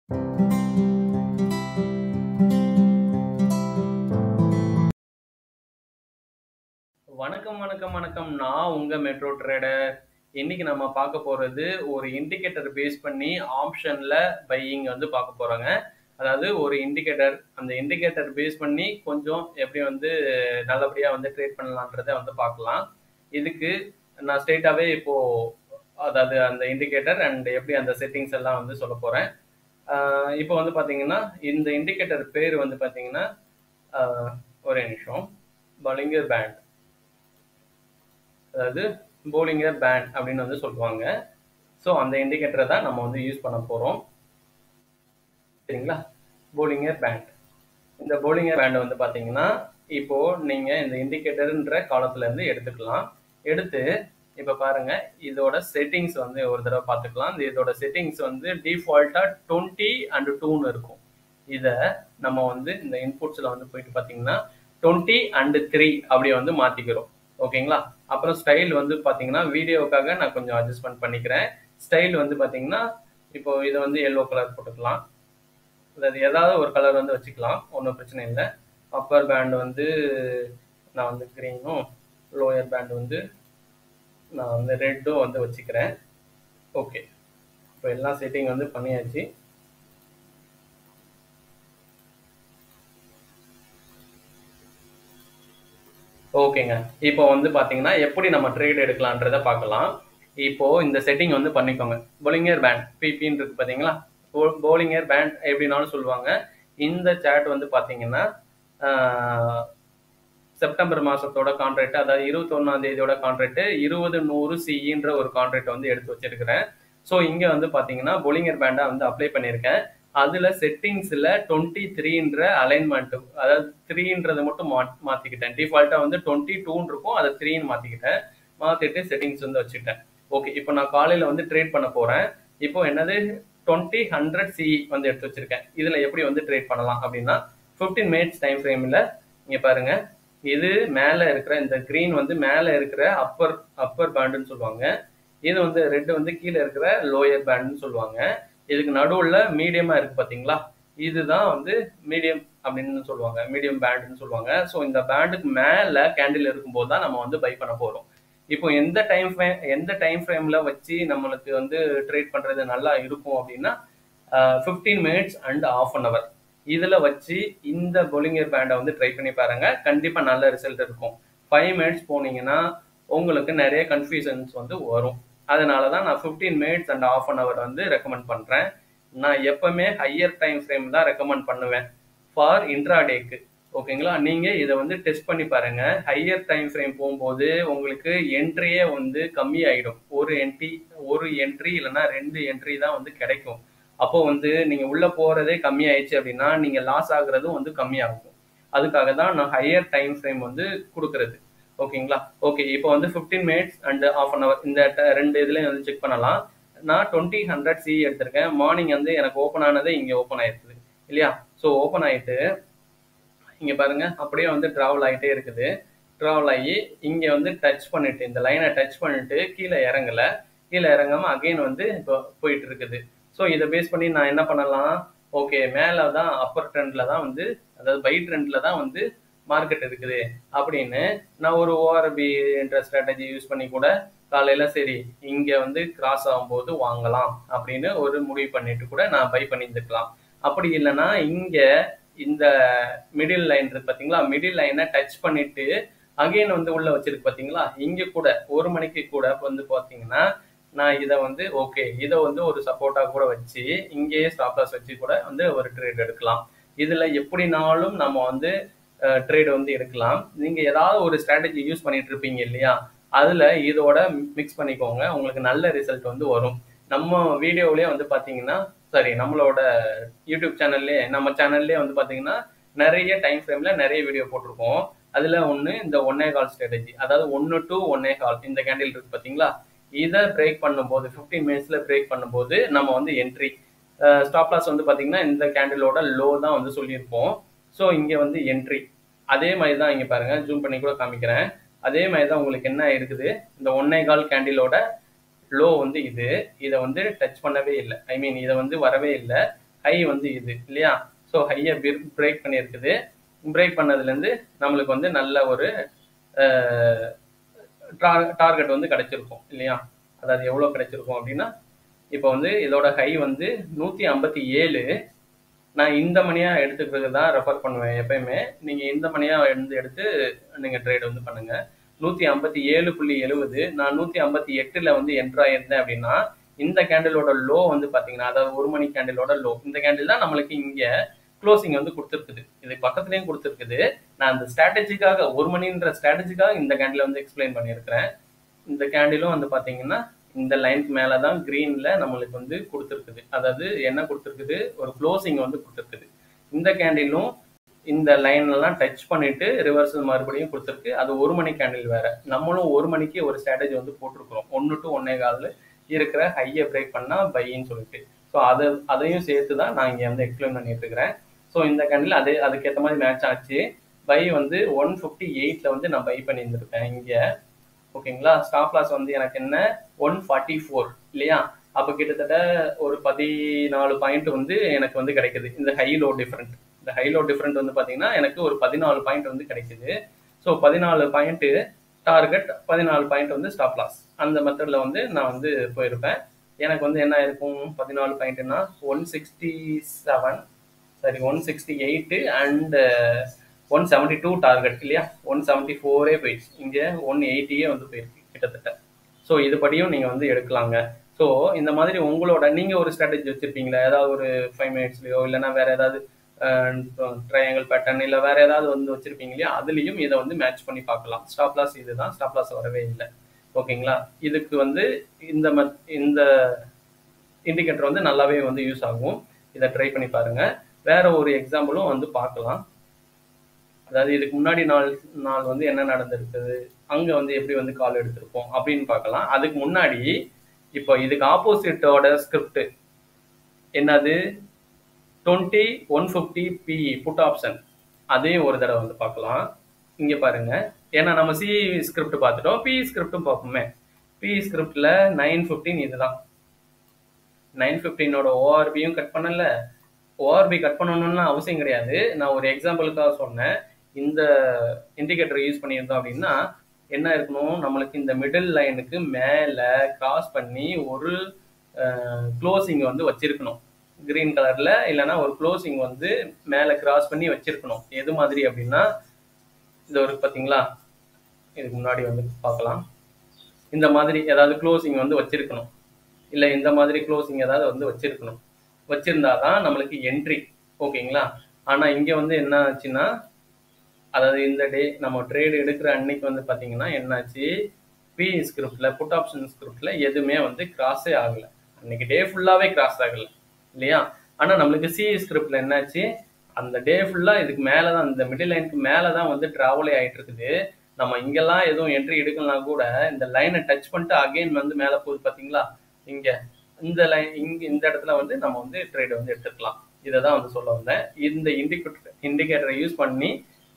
வணக்கம், வணக்கம், வணக்கம். நான் உங்க மெட்ரோ ட்ரேடர். இன்னைக்கு நம்ம பார்க்க போறது ஒரு இண்டிகேட்டர் பேஸ் பண்ணி ஆப்ஷன்ல பையிங் வந்து பார்க்க போறோங்க. அதாவது ஒரு இண்டிகேட்டர் அந்த இண்டிகேட்டர் பேஸ் பண்ணி கொஞ்சம் எப்படி வந்து நல்லபடியா வந்து ட்ரேட் பண்ணலான்றத வந்து பார்க்கலாம். இதுக்கு நான் ஸ்ட்ரெய்ட்டாவே இப்போ அதாவது அந்த இண்டிகேட்டர் அண்ட் எப்படி அந்த செட்டிங்ஸ் எல்லாம் வந்து சொல்லப் போறேன். ஆ இப்போ வந்து பார்த்தீங்கன்னா, இந்த இண்டிகேட்டர் பேரு வந்து பார்த்தீங்கன்னா, ஆ ஒரே நிமிஷம். Bollinger band. அதாவது போலிங்கர் பேண்ட் அப்படின்னு வந்து சொல்லுவாங்க. ஸோ அந்த இண்டிகேட்டர தான் நம்ம வந்து யூஸ் பண்ண போறோம். சரிங்களா? Bollinger band. இந்த போலிங்கர் பேண்ட் வந்து பார்த்தீங்கன்னா, இப்போ நீங்க இந்த இண்டிகேட்டர்ன்ற காலத்துல இருந்து எடுத்துக்கலாம். எடுத்து இப்ப பாருங்க, இதோட செட்டிங்ஸ் வந்து ஒரு தடவ பார்த்துக்கலாம். இதோட செட்டிங்ஸ் வந்து டிஃபால்ட்டா 20 அண்ட் 2ன்னு இருக்கும். இத நம்ம வந்து இந்த இன்புட்ஸ்ல வந்து போயிட்டு பார்த்தீங்கன்னா, 20 அண்ட் 3 அப்படி வந்து மாத்திக்கிறோம். ஓகேங்களா? அப்புறம் ஸ்டைல் வந்து பார்த்தீங்கன்னா, வீடியோவுக்காக நான் கொஞ்சம் அட்ஜஸ்ட்மென்ட் பண்ணிக்கிறேன். ஸ்டைல் வந்து பார்த்தீங்கன்னா, இப்போ இத வந்து எல்லோ கலர் போட்டுக்கலாம். அதாவது ஏதாவது ஒரு கலர் வந்து வச்சுக்கலாம். ஒண்ணும் பிரச்சனை இல்ல. அப்பர் பேண்ட் வந்து நான் வந்து கிரீனும், லோயர் பேண்ட் வந்து நான் வந்து ரெட்டும் வந்து வச்சுக்கிறேன். ஓகே. இப்ப எல்லா செட்டிங் வந்து பண்ணியாச்சு. ஓகேங்க. இப்போ வந்து பார்த்தீங்கன்னா, எப்படி நம்ம ட்ரேட் எடுக்கலான்றத பார்க்கலாம். இப்போ இந்த செட்டிங் வந்து பண்ணிக்கோங்க. போலிங்கர் பேண்ட் பிபின்னு இருக்கு பார்த்தீங்களா? போ போலிங்கர் பேண்ட் எப்படின்னாலும் சொல்லுவாங்க. இந்த சார்ட் வந்து பார்த்தீங்கன்னா, ஆ செப்டம்பர் மாசத்தோட கான்ட்ராக்ட் அதாவது 21ஆம் தேதியோட கான்ட்ராக்ட் 20:100 சிஇன்ற ஒரு கான்ட்ராக்ட் வந்து எடுத்து வச்சிருக்கிறேன். ஸோ இங்க வந்து பார்த்தீங்கன்னா, போலிங்கர் பேண்டா வந்து அப்ளை பண்ணியிருக்கேன். அதுல செட்டிங்ஸ்ல 23ன்ற அலைன்மென்ட் அதாவது 3ன்றத மட்டும் மா மாத்திக்கிட்டேன். டிஃபால்ட்டா வந்து 22ன்னு இருக்கும். அத 3ன்னு மாத்திக்கிட்டேன். மாத்திட்டு செட்டிங்ஸ் வந்து வச்சுட்டேன். ஓகே. இப்போ நான் காலையில வந்து ட்ரேட் பண்ண போறேன். இப்போ என்னது 20 100 சிஇ வந்து எடுத்து வச்சிருக்கேன். இதுல எப்படி வந்து ட்ரேட் பண்ணலாம் அப்படின்னா, 15 மினிட்ஸ் டைம் ஃப்ரேம்ல இங்க பாருங்க. இது மேல இருக்கிற இந்த கிரீன் வந்து மேல இருக்கிற அப்பர் அப்பர் பேண்டுன்னு சொல்லுவாங்க. இது வந்து ரெட் வந்து கீழ இருக்கிற லோயர் பேண்டுன்னு சொல்லுவாங்க. இதுக்கு நடுவுல மீடியமா இருக்கு பார்த்தீங்களா? இதுதான் வந்து மீடியம் அப்படின்னு சொல்லுவாங்க. மீடியம் பேண்டுன்னு சொல்லுவாங்க. ஸோ இந்த பேண்டுக்கு மேல கேண்டில் இருக்கும்போது தான் நம்ம வந்து பை பண்ண போறோம். இப்போ எந்த டைம் ஃப்ரேம் எந்த டைம் ஃப்ரேம்ல வச்சு நம்மளுக்கு வந்து ட்ரேட் பண்றது நல்லா இருக்கும் அப்படின்னா, ஆ 15 மினிட்ஸ் அண்ட் 1/2 அன் ஹவர். இதுல வச்சு இந்த போலிங்கர் பேண்ட வந்து ட்ரை பண்ணி பாருங்க. கண்டிப்பா நல்ல ரிசல்ட் இருக்கும். 5 மினிட்ஸ் போனீங்கன்னா, உங்களுக்கு நெறைய கன்ஃப்யூஷன்ஸ் வந்து வரும். அதனால தான் நான் 15 மினிட்ஸ் அண்ட் 1/2 அன் ஹவர் வந்து ரெக்கமெண்ட் பண்றேன். நான் எப்பவுமே ஹையர் டைம் ஃப்ரேம் தான் ரெக்கமெண்ட் பண்ணுவேன். ஃபார் இன்ட்ராடேக்கு. ஓகேங்களா? நீங்க இத வந்து டெஸ்ட் பண்ணி பாருங்க. ஹையர் டைம் ஃப்ரேம் போம்போது உங்களுக்கு என்ட்ரியே வந்து கம்மியாயிடும். ஒரு என்ட்ரி ஒரு என்ட்ரி இல்லன்னா 2 என்ட்ரி தான் வந்து கிடைக்கும். அப்போ வந்து நீங்க உள்ள போறதே கம்மியாயிருச்சு அப்படின்னா, நீங்க லாஸ் ஆகுறதும் வந்து கம்மியாகும். அதுக்காக தான் நான் ஹையர் டைம் ஃப்ரேம் வந்து குடுக்குறது. ஓகேங்களா? ஓகே. இப்போ வந்து 15 மினிட்ஸ் அண்ட் 1/2 அன் ஹவர் இந்த ட 2 இதுலயும் வந்து செக் பண்ணலாம். நான் 20 100 சிஇ எடுத்திருக்கேன். மார்னிங் வந்து எனக்கு ஓப்பன் ஆனதே இங்க ஓப்பன் ஆயிருக்குது. இல்லையா? ஸோ ஓப்பன் ஆயிட்டு இங்க பாருங்க. அப்படியே வந்து டிராவல் ஆயிட்டே இருக்குது. டிராவல் ஆயி இங்க வந்து டச் பண்ணிட்டு இந்த லைன டச் பண்ணிட்டு கீழ இறங்கல. கீழ இறங்காம அகைன் வந்து இப்போ போயிட்டு இருக்குது. ஸோ இத பேஸ் பண்ணி நான் என்ன பண்ணலாம்? ஓகே. மேல தான் அப்பர் ட்ரெண்ட்ல தான் வந்து அதாவது பை ட்ரெண்ட்ல தான் வந்து மார்க்கெட் இருக்குது அப்படின்னு நான் ஒரு ஓஆர்பி என்ற ஸ்ட்ராட்டஜி யூஸ் பண்ணி கூட காலையில சரி இங்க வந்து கிராஸ் ஆகும்போது வாங்கலாம் அப்படின்னு ஒரு முடிவு பண்ணிட்டு கூட நான் பை பண்ணியிருந்துக்கலாம். அப்படி இல்லன்னா இங்க இந்த மிடில் லைன் இருக்கு பார்த்தீங்களா? மிடில் லைன டச் பண்ணிட்டு அகைன் வந்து உள்ள வச்சிருக்கு பார்த்தீங்களா? இங்க கூட 1 மணிக்கு கூட வந்து பார்த்தீங்கன்னா, நான் இத வந்து ஓகே. இத வந்து ஒரு சப்போர்ட்டா கூட வச்சு இங்கேயே ஸ்டாப் லாஸ் வச்சு கூட வந்து ஒரு ட்ரேட் எடுக்கலாம். இதுல எப்படினாலும் நம்ம வந்து அ ட்ரேட் வந்து எடுக்கலாம். நீங்க ஏதாவது ஒரு ஸ்ட்ராட்டஜி யூஸ் பண்ணிட்டு இருப்பீங்க இல்லையா? அதுல இதோட மிக்ஸ் பண்ணிக்கோங்க. உங்களுக்கு நல்ல ரிசல்ட் வந்து வரும். நம்ம வீடியோவிலேயே வந்து பார்த்தீங்கன்னா சாரி நம்மளோட யூடியூப் சேனல்லயே நம்ம சேனல்லயே வந்து பார்த்தீங்கன்னா, நெறைய டைம் ஃப்ரேம்ல நெறைய வீடியோ போட்டிருக்கோம். அதுல ஒண்ணு இந்த 1 1/4 ஸ்ட்ராட்டஜி. அதாவது 1 டூ 1 1/4 இந்த கேண்டில் இருக்கு பார்த்தீங்களா? இத பிரேக் பண்ணும்போது 15 மினிட்ஸ்ல பிரேக் பண்ணும்போது நம்ம வந்து என்ட்ரி. அ ஸ்டாப் லாஸ் வந்து பார்த்தீங்கன்னா, இந்த கேண்டிலோட லோ தான் வந்து சொல்லியிருப்போம். ஸோ இங்க வந்து என்ட்ரி. அதே மாரி தான் இங்க பாருங்க. ஜூம் பண்ணி கூட காமிக்கிறேன். அதே மாரி தான் உங்களுக்கு என்ன இருக்குது? இந்த 1 1/4 கேண்டிலோட லோ வந்து இது. இத வந்து டச் பண்ணவே இல்ல. ஐ மீன் இத வந்து வரவே இல்ல. ஹை வந்து இது இல்லையா ஸோ ஹையை பிரேக் பண்ணியிருக்குது பிரேக் பண்ணதுலேருந்து நம்மளுக்கு வந்து நல்ல ஒரு டார்கெட் வந்து கிடைச்சிருக்கும் இல்லையா அதாவது எவ்வளோ கிடைச்சிருக்கும் அப்படின்னா இப்போ வந்து இதோட ஹை வந்து நூற்றி ஐம்பத்தி ஏழு நான் இந்த மணியாக எடுத்துக்கிறது தான் ரெஃபர் பண்ணுவேன் எப்பயுமே நீங்கள் இந்த மணியாக எடுத்து எடுத்து நீங்கள் ட்ரேட் வந்து பண்ணுங்க நூற்றி ஐம்பத்தி ஏழு புள்ளி எழுபது நான் நூற்றி ஐம்பத்தி எட்டில் வந்து என்ட்ரு ஆயிருந்தேன் அப்படின்னா இந்த கேண்டிலோட லோ வந்து பார்த்தீங்கன்னா அதாவது ஒரு மணி கேண்டிலோட லோ இந்த கேண்டில் தான் நம்மளுக்கு இங்கே க்ளோசிங் வந்து கொடுத்துருக்குது இது பக்கத்துலேயும் கொடுத்துருக்குது நான் அந்த ஸ்ட்ராட்டஜிக்காக ஒரு மணின்ற ஸ்ட்ராட்டஜிக்காக இந்த கேண்டில் வந்து எக்ஸ்பிளைன் பண்ணியிருக்கிறேன் இந்த கேண்டிலும் வந்து பார்த்தீங்கன்னா இந்த லைனுக்கு மேலே தான் க்ரீனில் நம்மளுக்கு வந்து கொடுத்துருக்குது அதாவது என்ன கொடுத்துருக்குது ஒரு க்ளோசிங் வந்து கொடுத்துருக்குது இந்த கேண்டிலும் இந்த லைன்லாம் டச் பண்ணிட்டு ரிவர்சல் மறுபடியும் கொடுத்துருக்கு அது ஒரு மணி கேண்டில் வேற நம்மளும் ஒரு மணிக்கு ஒரு ஸ்ட்ராட்டஜி வந்து போட்டிருக்கிறோம் ஒன்று டு ஒன்னே காலில் இருக்கிற ஹையை பிரேக் பண்ணால் பையின்னு சொல்லிட்டு ஸோ அதை அதையும் சேர்த்து தான் நான் இங்கே வந்து எக்ஸ்பிளைன் பண்ணிட்டு இருக்கிறேன் ஸோ இந்த கேண்டில் அது அதுக்கேற்ற மாதிரி மேட்ச் ஆச்சு பை வந்து ஒன் ஃபிஃப்டி எயிட்டில் வந்து நான் பை பண்ணியிருந்திருப்பேன் இங்கே ஓகேங்களா ஸ்டாப் லாஸ் வந்து எனக்கு என்ன ஒன் ஃபார்ட்டி ஃபோர் இல்லையா அப்போ கிட்டத்தட்ட ஒரு பதினாலு பாயிண்ட் வந்து எனக்கு வந்து கிடைக்குது இந்த ஹை லோ டிஃப்ரெண்ட் இந்த ஹை லோ டிஃப்ரெண்ட் வந்து பார்த்தீங்கன்னா எனக்கு ஒரு பதினாலு பாயிண்ட் வந்து கிடைக்குது ஸோ பதினாலு பாயிண்ட்டு டார்கெட் பதினாலு பாயிண்ட் வந்து ஸ்டாப் லாஸ் அந்த மெத்தடில் வந்து நான் வந்து போயிருப்பேன் எனக்கு வந்து என்ன இருக்கும் பதினாலு பாயிண்ட்னா one sixty seven sorry one sixty eight and one seventy two target இல்லையா ஒன் செவன்ட்டி ஃபோரே போயிடுச்சு இங்கே ஒன் எயிட்டியே வந்து போயிருக்கு கிட்டத்தட்ட ஸோ இதுபடியும் நீங்கள் வந்து எடுக்கலாங்க ஸோ இந்த மாதிரி உங்களோட நீங்கள் ஒரு ஸ்ட்ராட்டஜி வச்சுருப்பீங்களா ஏதாவது ஒரு ஃபைவ் மினிட்ஸ்லையோ இல்லைனா வேறு ஏதாவது ட்ரையாங்கிள் பேட்டர்ன் இல்லை வேறு ஏதாவது வந்து வச்சுருப்பீங்க இல்லையா அதுலேயும் இதை வந்து மேட்ச் பண்ணி பார்க்கலாம் ஸ்டாப் லாஸ் இதுதான் ஸ்டாப் லாஸ் வரவே இல்லை ஓகேங்களா இதுக்கு வந்து இந்த மத் இந்த இண்டிகேட்டர் வந்து நல்லாவே வந்து யூஸ் ஆகும் இதை ட்ரை பண்ணி பாருங்கள் வேற ஒரு எக்ஸாம்பிளும் வந்து பார்க்கலாம் அதாவது இதுக்கு முன்னாடி நாள் நாள் வந்து என்ன நடந்திருக்குது அங்கே வந்து எப்படி வந்து கால் எடுத்திருப்போம் அப்படின்னு பார்க்கலாம் அதுக்கு முன்னாடி இப்போ இதுக்கு ஆப்போசிட்டோட ஸ்கிரிப்ட் என்னது twenty one fifty PE put option அதையும் ஒரு தடவை வந்து பார்க்கலாம் இங்கே பாருங்க ஏன்னா நம்ம சி ஸ்கிரிப்ட் பார்த்துட்டோம் பி ஸ்கிரிப்டும் பார்ப்போமே பி ஸ்கிரிப்டில் நைன் ஃபிஃப்டின் இதுதான் நைன் ஃபிஃப்டீனோட ஓஆர்பியும் கட் பண்ணல ஓஆர்பி கட் பண்ணணும்னு அவசியம் கிடையாது நான் ஒரு எக்ஸாம்பிளுக்காக சொன்னேன் இந்த இண்டிகேட்டர் யூஸ் பண்ணியிருந்தோம் அப்படின்னா என்ன இருக்கணும் நம்மளுக்கு இந்த மிடில் லைனுக்கு மேலே கிராஸ் பண்ணி ஒரு க்ளோசிங் வந்து வச்சிருக்கணும் கிரீன் கலரில் இல்லைன்னா ஒரு க்ளோசிங் வந்து மேலே கிராஸ் பண்ணி வச்சிருக்கணும் எது மாதிரி அப்படின்னா இது ஒரு பார்த்தீங்களா இதுக்கு முன்னாடி வந்து பார்க்கலாம் இந்த மாதிரி ஏதாவது க்ளோசிங் வந்து வச்சிருக்கணும் இல்லை இந்த மாதிரி க்ளோசிங் ஏதாவது வந்து வச்சிருக்கணும் வச்சிருந்தா தான் நம்மளுக்கு என்ட்ரி ஓகேங்களா ஆனால் இங்கே வந்து என்ன ஆச்சுன்னா அதாவது இந்த டே நம்ம ட்ரேடு எடுக்கிற அன்னைக்கு வந்து பார்த்தீங்கன்னா என்னாச்சு பி ஸ்கிரிப்டில் புட் ஆப்ஷன் ஸ்கிரிப்டில் எதுவுமே வந்து கிராஸே ஆகலை அன்னைக்கு டே ஃபுல்லாகவே கிராஸ் ஆகலை இல்லையா ஆனால் நம்மளுக்கு சி ஸ்கிரிப்டில் என்னாச்சு அந்த டே ஃபுல்லாக இதுக்கு மேலே தான் இந்த மிடில் லைனுக்கு மேலே தான் வந்து ட்ராவலே ஆகிட்டு இருக்குது நம்ம இங்கெல்லாம் எதுவும் என்ட்ரி எடுக்கலாம் கூட இந்த லைனை டச் பண்ணிட்டு அகைன் வந்து மேலே போகுது பார்த்தீங்களா இங்கே இந்த லைன் இங்கே இந்த இடத்துல வந்து நம்ம வந்து ட்ரேட் வந்து எடுத்துக்கலாம் இதை தான் வந்து சொல்ல வந்தேன் இந்த இண்டிகேட்டர் இண்டிகேட்டரை யூஸ் பண்ணி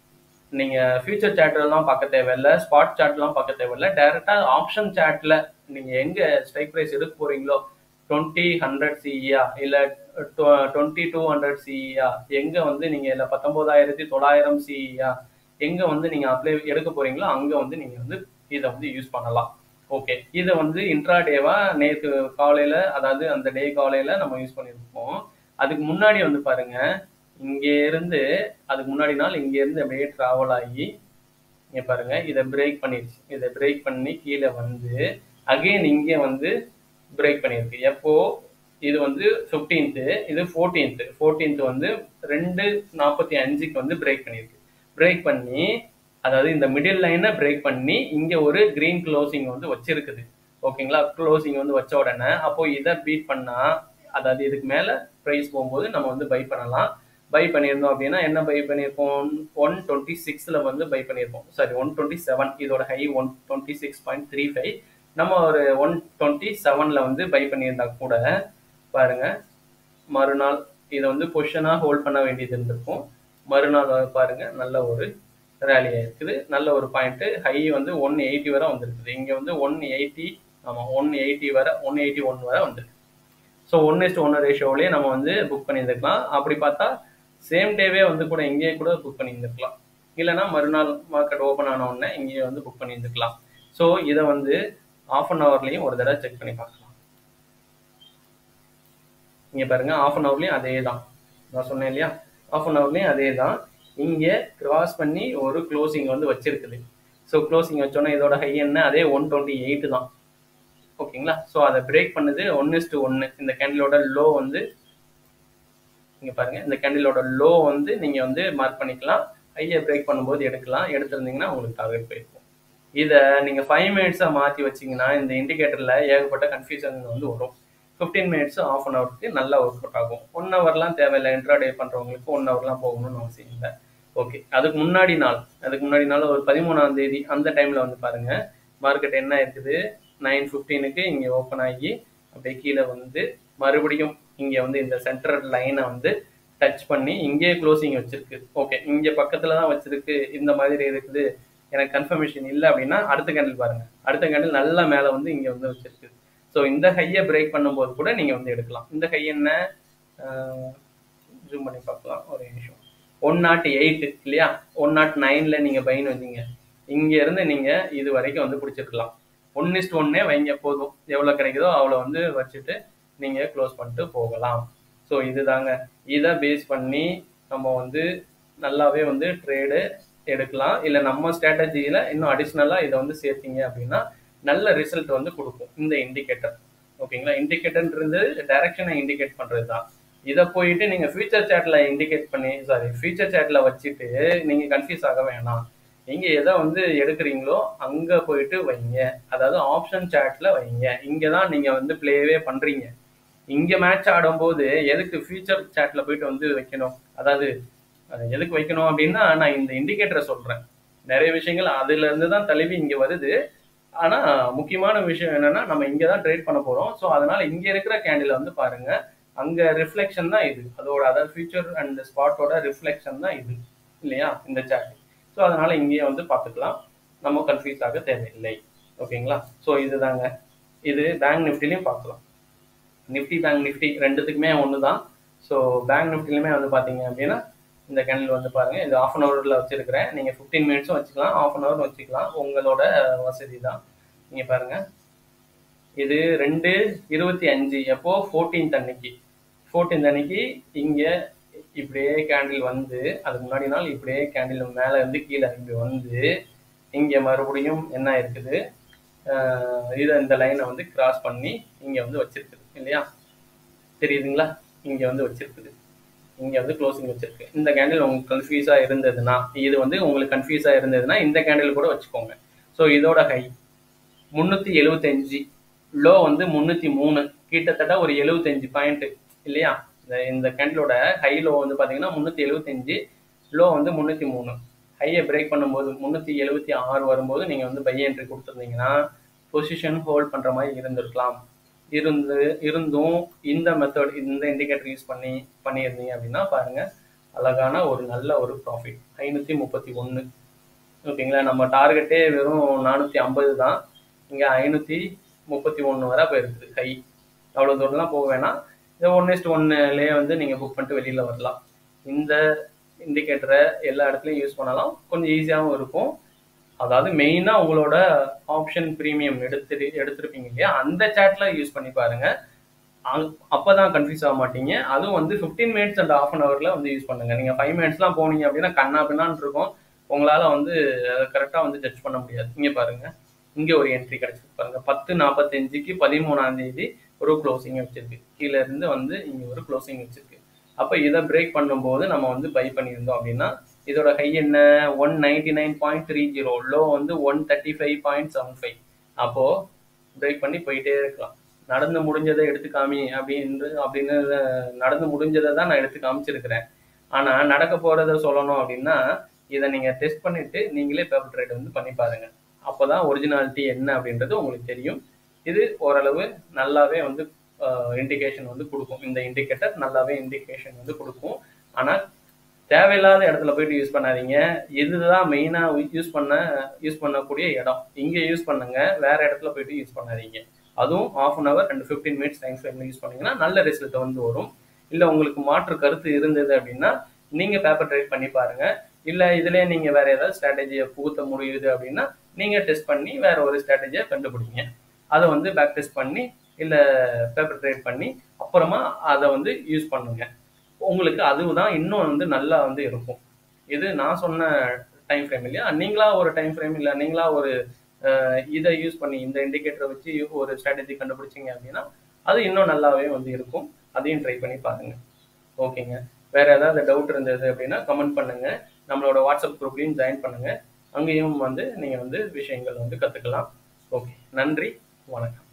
நீங்கள் ஃபியூச்சர் சார்ட்லாம் பார்க்க தேவையில்ல ஸ்பாட் சார்ட்லாம் பார்க்க தேவையில்ல டேரெக்டாக ஆப்ஷன் சார்ட்டில் நீங்கள் எங்கே ஸ்ட்ரைக் ப்ரைஸ் எடுக்க போகிறீங்களோ டுவெண்ட்டி ஹண்ட்ரட் சிஇயா இல்லை டுவெண்ட்டி டூ ஹண்ட்ரட் சிஇயா எங்கே வந்து நீங்கள் இல்லை பத்தொம்போதாயிரத்தி தொள்ளாயிரம் சிஇயா எங்கே வந்து நீங்கள் அப்ளை எடுக்க போகிறீங்களோ அங்கே வந்து நீங்கள் வந்து இதை வந்து யூஸ் பண்ணலாம் ஓகே இதை வந்து இன்ட்ராடேவா நேற்று காலையில் அதாவது அந்த டே காலையில் நம்ம யூஸ் பண்ணியிருப்போம் அதுக்கு முன்னாடி வந்து பாருங்க இங்கே இருந்து அதுக்கு முன்னாடி நாள் இங்கே இருந்து அப்படியே ட்ராவல் ஆகி இங்கே பாருங்க இதை பிரேக் பண்ணிடுச்சு இதை பிரேக் பண்ணி கீழே வந்து அகெயின் இங்கே வந்து பிரேக் பண்ணியிருக்கு எப்போ இது வந்து ஃபிஃப்டீன்த்து இது ஃபோர்டீன்த்து ஃபோர்டீன்த்து வந்து ரெண்டு நாற்பத்தி அஞ்சுக்கு வந்து பிரேக் பண்ணியிருக்கு பிரேக் பண்ணி அதாவது இந்த மிடில் லைனை பிரேக் பண்ணி இங்கே ஒரு கிரீன் க்ளோசிங் வந்து வச்சிருக்குது ஓகேங்களா க்ளோசிங் வந்து வச்ச உடனே அப்போ இதை பீட் பண்ணால் அதாவது இதுக்கு மேலே ப்ரைஸ் போகும்போது நம்ம வந்து பை பண்ணலாம் பை பண்ணியிருந்தோம் அப்படின்னா என்ன பை பண்ணியிருப்போம் ஒன் டுவெண்ட்டி சிக்ஸில் வந்து பை பண்ணியிருப்போம் சாரி ஒன் டுவெண்ட்டி செவன் இதோட high one twenty six point three five நம்ம ஒரு ஒன் டுவெண்ட்டி செவனில் வந்து பை பண்ணியிருந்தா கூட பாருங்க மறுநாள் இதை வந்து பொசிஷனாக ஹோல்ட் பண்ண வேண்டியது இருந்திருக்கும் மறுநாள் பாருங்க நல்ல ஒரு ரேலி ஆயிருக்குது நல்ல ஒரு பாயிண்ட்டு ஹை வந்து ஒன் எயிட்டி வரை வந்திருக்குது இங்கே வந்து ஒன் எயிட்டி ஆமாம் ஒன் எயிட்டி வரை ஒன் எயிட்டி ஒன் வரை வந்திருக்கு ஸோ ஒன் இஸ்ட் ஒன்று ரேஷியோவிலேயே நம்ம வந்து புக் பண்ணியிருந்துக்கலாம் அப்படி பார்த்தா சேம் டேவே வந்து கூட இங்கேயே கூட புக் பண்ணியிருந்துருக்கலாம் இல்லைனா மறுநாள் மார்க்கெட் ஓப்பன் ஆன உடனே இங்கேயே வந்து புக் பண்ணியிருந்துக்கலாம் ஸோ இதை வந்து ஆஃப் அன் ஹவர்லையும் ஒரு தடவை செக் பண்ணி பார்க்கலாம் இங்கே பாருங்க ஆஃப் அன் ஹவர்லையும் அதே தான் நான் சொன்னேன் இல்லையா ஆஃப் அன் ஹவர்லையும் அதே தான் இங்கே கிராஸ் பண்ணி ஒரு க்ளோசிங் வந்து வச்சிருக்குது ஸோ க்ளோசிங் வச்சோன்னா இதோட ஹை என்ன அதே ஒன் டுவெண்ட்டி எயிட் தான் ஓகேங்களா ஸோ அதை பிரேக் பண்ணுது ஒன்று இஸ்டு ஒன்று இந்த கேண்டிலோட லோ வந்து இங்கே பாருங்க இந்த கேண்டிலோட லோ வந்து நீங்கள் வந்து மார்க் பண்ணிக்கலாம் ஹையை பிரேக் பண்ணும்போது எடுக்கலாம் எடுத்திருந்தீங்கன்னா உங்களுக்கு டார்கெட் போயிருக்கும் இதை நீங்கள் ஃபைவ் மினிட்ஸாக மாற்றி வச்சிங்கன்னா இந்த இண்டிகேட்டரில் ஏகப்பட்ட கன்ஃபியூஷன் வந்து வரும் ஃபிஃப்டீன் மினிட்ஸ் ஆஃப் அன் ஹவருக்கு நல்லா ஒர்க் அவுட் ஆகும் ஒன் ஹவர்லாம் தேவையில்லை இன்ட்ராடே பண்ணுறவங்களுக்கு ஒன் ஹவர்லாம் போகணும்னு அவசியம் இல்லை ஓகே அதுக்கு முன்னாடி நாள் அதுக்கு முன்னாடி நாள் ஒரு பதிமூணாம் தேதி அந்த டைமில் வந்து பாருங்க மார்க்கெட் என்ன இருக்குது நைன் ஃபிஃப்டீனுக்கு இங்கே ஓப்பன் ஆகி அப்படியே கீழே வந்து மறுபடியும் இங்கே வந்து இந்த சென்ட்ரல் லைனை வந்து டச் பண்ணி இங்கே க்ளோசிங் வச்சிருக்கு ஓகே இங்கே பக்கத்தில் தான் வச்சிருக்கு இந்த மாதிரி இருக்குது எனக்கு கன்ஃபர்மேஷன் இல்லை அப்படின்னா அடுத்த கேண்டில் பாருங்க அடுத்த கேண்டில் நல்லா மேலே வந்து இங்கே வந்து வச்சிருக்கு ஸோ இந்த ஹையை பிரேக் பண்ணும்போது கூட நீங்கள் வந்து எடுக்கலாம் இந்த ஹை என்ன ஜூம் பண்ணி பார்க்கலாம் ஒரு நிமிஷம் ஒன் நாட் எயிட் இல்லையா ஒன் நாட் நைனில் நீங்கள் பைன் வந்தீங்க இங்கேருந்து நீங்கள் இது வரைக்கும் வந்து பிடிச்சிருக்கலாம் ஒன் இஸ்ட் ஒன்னே வைங்க போதும் எவ்வளோ கிடைக்குதோ அவ்வளோ வந்து வச்சுட்டு நீங்கள் க்ளோஸ் பண்ணிட்டு போகலாம் ஸோ இதுதாங்க இதை பேஸ் பண்ணி நம்ம வந்து நல்லாவே வந்து ட்ரேடு எடுக்கலாம் இல்லை நம்ம ஸ்ட்ராட்டஜியில் இன்னும் அடிஷ்னலாக இதை வந்து சேர்த்தீங்க அப்படின்னா நல்ல ரிசல்ட் வந்து கொடுக்கும் இந்த இண்டிகேட்டர் ஓகேங்களா இண்டிகேட்டர்ன்றது டைரக்ஷனை இண்டிகேட் பண்ணுறது தான் இதை போயிட்டு நீங்கள் ஃபியூச்சர் சேட்டில் இண்டிகேட் பண்ணி சாரி ஃபியூச்சர் சேட்டில் வச்சுட்டு நீங்கள் கன்ஃபியூஸ் ஆக வேணாம் நீங்கள் எதை வந்து எடுக்கிறீங்களோ அங்கே போயிட்டு வைங்க அதாவது ஆப்ஷன் சேட்டில் வைங்க இங்கே தான் நீங்கள் வந்து ப்ளேவே பண்ணுறீங்க இங்கே மேட்ச் ஆடும்போது எதுக்கு ஃபியூச்சர் சேட்டில் போயிட்டு வந்து வைக்கணும் அதாவது எதுக்கு வைக்கணும் அப்படின்னா நான் இந்த இண்டிகேட்டரை சொல்கிறேன் நிறைய விஷயங்கள் அதுலேருந்து தான் தழுவி இங்கே வருது ஆனால் முக்கியமான விஷயம் என்னன்னா நம்ம இங்கே தான் ட்ரேட் பண்ண போகிறோம் ஸோ அதனால இங்கே இருக்கிற கேண்டில் வந்து பாருங்க அங்கே ரிஃப்ளெக்ஷன் தான் இது அதோட அதாவது ஃபியூச்சர் அண்ட் ஸ்பாட்டோட ரிஃப்ளெக்ஷன் தான் இது இல்லையா இந்த சார்ட் ஸோ அதனால இங்கேயே வந்து பார்த்துக்கலாம் நம்ம கன்ஃபியூஸ் ஆக தேவையில்லை ஓகேங்களா ஸோ இதுதாங்க இது பேங்க் நிஃப்டிலையும் பார்க்கலாம் நிஃப்டி பேங்க் நிஃப்டி ரெண்டுத்துக்குமே ஒன்று தான் ஸோ பேங்க் நிஃப்டிலுமே வந்து பார்த்தீங்க அப்படின்னா இந்த கேண்டில் வந்து பாருங்க இது ஆஃப் அன் ஹவரில் வச்சிருக்கிறேன் நீங்கள் ஃபிஃப்டீன் மினிட்ஸும் வச்சுக்கலாம் ஆஃப் அன் ஹவர் வச்சுக்கலாம் உங்களோட வசதி தான் நீங்கள் பாருங்க இது ரெண்டு இருபத்தி அஞ்சு எப்போ ஃபோர்டீன்த் அன்னைக்கு ஃபோர்டீன்த் அன்னைக்கு இங்கே இப்படியே கேண்டில் வந்து அதுக்கு முன்னாடி நாள் இப்படியே கேண்டில் மேலே இருந்து கீழே இப்படி வந்து இங்கே மறுபடியும் என்ன இருக்குது இதை இந்த லைனை வந்து கிராஸ் பண்ணி இங்கே வந்து வச்சிருக்குது இல்லையா தெரியுதுங்களா இங்கே வந்து வச்சிருக்குது இங்கே வந்து க்ளோசிங் வச்சிருக்கு இந்த கேண்டில் உங்களுக்கு கன்ஃபியூஸாக இருந்ததுன்னா இது வந்து உங்களுக்கு கன்ஃபியூஸாக இருந்ததுன்னா இந்த கேண்டில் கூட வச்சுக்கோங்க ஸோ இதோட ஹை முந்நூற்றி எழுபத்தஞ்சு லோ வந்து முந்நூற்றி மூணு கிட்டத்தட்ட ஒரு எழுபத்தஞ்சு பாயிண்ட் இல்லையா இந்த இந்த கேண்டிலோட ஹை லோ வந்து பார்த்தீங்கன்னா முந்நூற்றி எழுபத்தஞ்சு லோ வந்து முந்நூற்றி மூணு ஹையை பிரேக் பண்ணும்போது முந்நூற்றி எழுபத்தி ஆறு வரும்போது நீங்கள் வந்து பை என்ட்ரி கொடுத்துருந்தீங்கன்னா பொசிஷன் ஹோல்ட் பண்ணுற மாதிரி இருந்திருக்கலாம் இருந்து இருந்தும் இந்த மெத்தட் இந்த இண்டிகேட்டர் யூஸ் பண்ணி பண்ணியிருந்தீங்க அப்படின்னா பாருங்க அழகான ஒரு நல்ல ஒரு ப்ராஃபிட் ஐநூற்றி முப்பத்தி ஒன்று ஓகேங்களா நம்ம டார்கெட்டே வெறும் நானூற்றி ஐம்பது தான் இங்கே ஐநூற்றி முப்பத்தி ஒன்று வரை போயிருக்குது ஹை அவ்வளோ தூரம்லாம் போக வேணாம் இந்த ஒன் இஸ்ட் ஒன்னுலேயே வந்து நீங்கள் புக் பண்ணிட்டு வெளியில் வரலாம் இந்த இண்டிகேட்டரை எல்லா இடத்துலையும் யூஸ் பண்ணலாம் கொஞ்சம் ஈஸியாகவும் இருக்கும் அதாவது மெயினாக உங்களோட ஆப்ஷன் ப்ரீமியம் எடுத்து எடுத்திருப்பீங்க இல்லையா அந்த சேட்ல யூஸ் பண்ணி பாருங்க அப்போ தான் கன்ஃபியூஸ் ஆக மாட்டீங்க அதுவும் வந்து fifteen minutes and half an ஹவரில் வந்து யூஸ் பண்ணுங்க நீங்கள் ஃபைவ் மினிட்ஸ்லாம் போனீங்க அப்படின்னா கண்ணா பின்னான்னு இருக்கும் உங்களால் வந்து கரெக்டாக வந்து ஜட்ஜ் பண்ண முடியாது இங்கே பாருங்க இங்கே ஒரு என்ட்ரி கிடைச்சிருக்கு பாருங்க பத்து நாற்பத்தஞ்சுக்கு பதிமூணாம் தேதி ஒரு க்ளோசிங் வச்சிருக்கு கீழே இருந்து வந்து இங்கே ஒரு க்ளோசிங் வச்சிருக்கு அப்போ இதை பிரேக் பண்ணும்போது நம்ம வந்து பை பண்ணியிருந்தோம் அப்படின்னா இதோட ஹை என்ன one ninety nine point three zero low வந்து one thirty five point seven five அப்போ பிரேக் பண்ணி போயிட்டே இருக்கலாம் நடந்து முடிஞ்சதை எடுத்து காமி அப்படின்னு அப்படின்னு நடந்து முடிஞ்சதை தான் நான் எடுத்து காமிச்சிருக்கிறேன் ஆனால் நடக்க போறத சொல்லணும் அப்படின்னா இதை நீங்கள் டெஸ்ட் பண்ணிட்டு நீங்களே பேப்பர் ட்ரேட் வந்து பண்ணி பாருங்க அப்போதான் ஒரிஜினாலிட்டி என்ன அப்படின்றது உங்களுக்கு தெரியும் இது ஓரளவு நல்லாவே வந்து இண்டிகேஷன் வந்து கொடுக்கும் இந்த இண்டிகேட்டர் நல்லாவே இண்டிகேஷன் வந்து கொடுக்கும் ஆனால் தேவையில்லாத இடத்துல போயிட்டு யூஸ் பண்ணாதீங்க இதுதான் மெயினாக யூஸ் பண்ண யூஸ் பண்ணக்கூடிய இடம் இங்கே யூஸ் பண்ணுங்க வேற இடத்துல போயிட்டு யூஸ் பண்ணாதீங்க அதுவும் half an hour and fifteen minutes time ஃப்ரேமில் யூஸ் பண்ணீங்கன்னா நல்ல ரிசல்ட் வந்து வரும் இல்லை உங்களுக்கு மாற்று கருத்து இருந்தது அப்படின்னா நீங்கள் பேப்பர் ட்ரைட் பண்ணி பாருங்க இல்லை இதுலேயே நீங்கள் வேற ஏதாவது ஸ்ட்ராட்டஜியை புகுத்த முடியுது அப்படின்னா நீங்கள் டெஸ்ட் பண்ணி வேற ஒரு ஸ்ட்ராட்டஜியை கண்டுபிடிங்க அதை வந்து பேக் டெஸ்ட் பண்ணி இல்லை பேப்பர் ட்ரேட் பண்ணி அப்புறமா அதை வந்து யூஸ் பண்ணுங்க உங்களுக்கு அதுதான் இன்னும் வந்து நல்லா வந்து இருக்கும் இது நான் சொன்ன டைம் ஃப்ரேம் இல்லையா நீங்களா ஒரு டைம் ஃப்ரேம் இல்லை நீங்களா ஒரு இதை யூஸ் பண்ணி இந்த இண்டிகேட்டரை வச்சு ஒரு ஸ்ட்ராட்டஜி கண்டுபிடிச்சிங்க அப்படின்னா அது இன்னும் நல்லாவே வந்து இருக்கும் அதையும் ட்ரை பண்ணி பாருங்க ஓகேங்க வேற ஏதாவது டவுட் இருந்தது அப்படின்னா கமெண்ட் பண்ணுங்க நம்மளோட வாட்ஸ்அப் குரூப்லையும் ஜாயின் பண்ணுங்க அங்கேயும் வந்து நீங்க வந்து விஷயங்கள் வந்து கத்துக்கலாம் ஓகே நன்றி வணக்கம்